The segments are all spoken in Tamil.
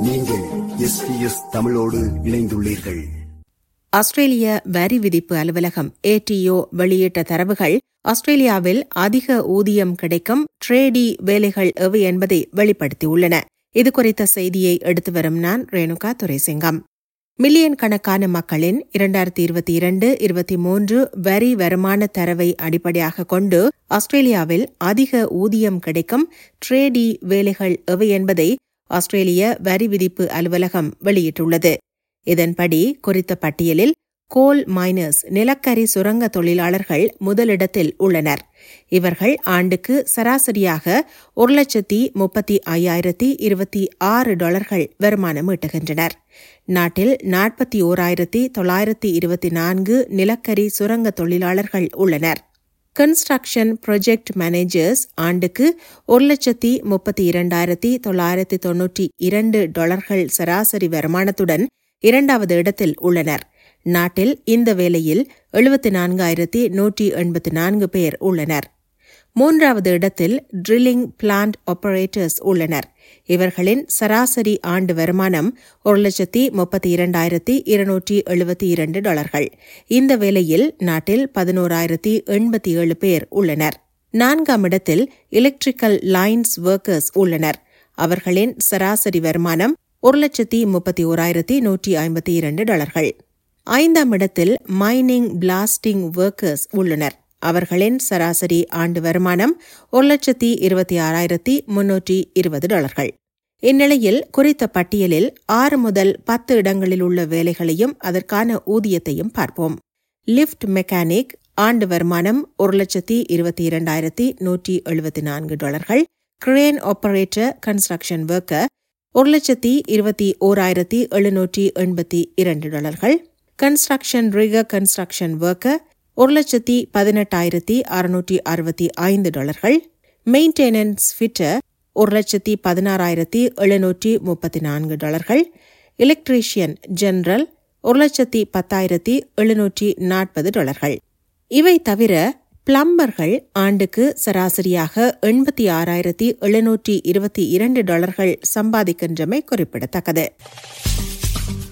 நீங்கள் எஸ்பிஎஸ் தமிழோடு இணைந்துள்ளீர்கள் ஆஸ்திரேலிய வரி விதிப்பு அலுவலகம் ஏடிஓ வெளியிட்ட தரவுகள் ஆஸ்திரேலியாவில் அதிக ஊதியம் கிடைக்கும் ட்ரேடி வேலைகள் எவை என்பதை வெளிப்படுத்தியுள்ளன இதுகுறித்த செய்தியை எடுத்து வரும் நான் ரேணுகா துரைசிங்கம் மில்லியன் கணக்கான மக்களின் இரண்டாயிரத்தி இருபத்தி இரண்டு இருபத்தி மூன்று வரி வருமான தரவை அடிப்படையாக கொண்டு ஆஸ்திரேலியாவில் அதிக ஊதியம் கிடைக்கும் ட்ரேடி வேலைகள் எவை என்பதை ஆஸ்திரேலிய வரி விதிப்பு அலுவலகம் வெளியிட்டுள்ளது இதன்படி குறித்த பட்டியலில் கோல் மைனர்ஸ் நிலக்கரி சுரங்க தொழிலாளர்கள் முதலிடத்தில் உள்ளனர் இவர்கள் ஆண்டுக்கு சராசரியாக ஒரு லட்சத்தி முப்பத்தி ஐயாயிரத்தி இருபத்தி ஆறு டாலர்கள் வருமானம் ஈட்டுகின்றனர் நாட்டில் நாற்பத்தி ஓராயிரத்தி தொள்ளாயிரத்தி இருபத்தி நான்கு நிலக்கரி சுரங்க தொழிலாளர்கள் உள்ளனர் கன்ஸ்ட்ரக்ஷன் ப்ரொஜெக்ட் மேனேஜர்ஸ் ஆண்டுக்கு ஒரு லட்சத்தி முப்பத்தி இரண்டாயிரத்தி தொள்ளாயிரத்தி தொன்னூற்றி இரண்டு டாலர்கள் சராசரி வருமானத்துடன் இரண்டாவது இடத்தில் உள்ளனர் நாட்டில் இந்த வேளையில் எழுபத்தி நான்காயிரத்தி நூற்றி எண்பத்தி நான்கு பேர் உள்ளனர் மூன்றாவது இடத்தில் ட்ரில்லிங் பிளான்ட் ஆபரேட்டர்ஸ் உள்ளனர் இவர்களின் சராசரி ஆண்டு வருமானம் ஒரு லட்சத்தி முப்பத்தி இரண்டாயிரத்தி இருநூற்றி எழுபத்தி இரண்டு டாலர்கள் இந்த வேளையில் நாட்டில் பதினோராயிரத்தி எண்பத்தி ஏழு பேர் உள்ளனர் நான்காம் இடத்தில் எலக்ட்ரிக்கல் லைன்ஸ் ஒர்க்கர்ஸ் உள்ளனர் அவர்களின் சராசரி வருமானம் ஒரு லட்சத்தி முப்பத்தி ஓராயிரத்தி நூற்றி ஐம்பத்தி இரண்டு டாலர்கள் ஐந்தாம் இடத்தில் மைனிங் பிளாஸ்டிங் ஒர்க்கர்ஸ் உள்ளனர் அவர்களின் சராசரி ஆண்டு வருமானம் ஒரு லட்சத்தி இருபத்தி ஆறாயிரத்தி முன்னூற்றி இருபது டாலர்கள் இந்நிலையில் குறித்த பட்டியலில் ஆறு முதல் பத்து இடங்களில் உள்ள வேலைகளையும் அதற்கான ஊதியத்தையும் பார்ப்போம் லிஃப்ட் மெக்கானிக் ஆண்டு வருமானம் ஒரு லட்சத்தி இருபத்தி இரண்டாயிரத்தி நூற்றி எழுபத்தி நான்கு டாலர்கள் கிரேன் ஆபரேட்டர் கன்ஸ்ட்ரக்ஷன் ஒர்க்கர் ஒரு லட்சத்தி இருபத்தி ஓராயிரத்தி எழுநூற்றி எண்பத்தி இரண்டு டாலர்கள் கன்ஸ்ட்ரக்ஷன் ரிகர் கன்ஸ்ட்ரக்ஷன் ஒர்க்கர் ஒரு லட்சத்தி பதினெட்டாயிரத்தி அறுநூற்றி அறுபத்தி ஐந்து டாலர்கள் மெயின்டெனன்ஸ் ஃபிட்டர் ஒரு லட்சத்தி பதினாறாயிரத்தி எழுநூற்றி முப்பத்தி நான்கு டாலர்கள் எலக்ட்ரீஷியன் ஜெனரல் ஒரு லட்சத்தி பத்தாயிரத்தி எழுநூற்றி நாற்பது டாலர்கள் இவை தவிர பிளம்பர்கள் ஆண்டுக்கு சராசரியாக எண்பத்தி ஆறாயிரத்தி எழுநூற்றி இருபத்தி இரண்டு டாலர்கள் சம்பாதிக்கின்றமை குறிப்பிடத்தக்கது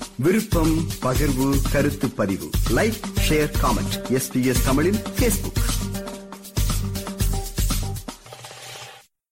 விருப்பம் பகிர்வு கருத்து பதிவு லைக் ஷேர் காமெண்ட் எஸ்பிஎஸ் தமிழின் பேஸ்புக்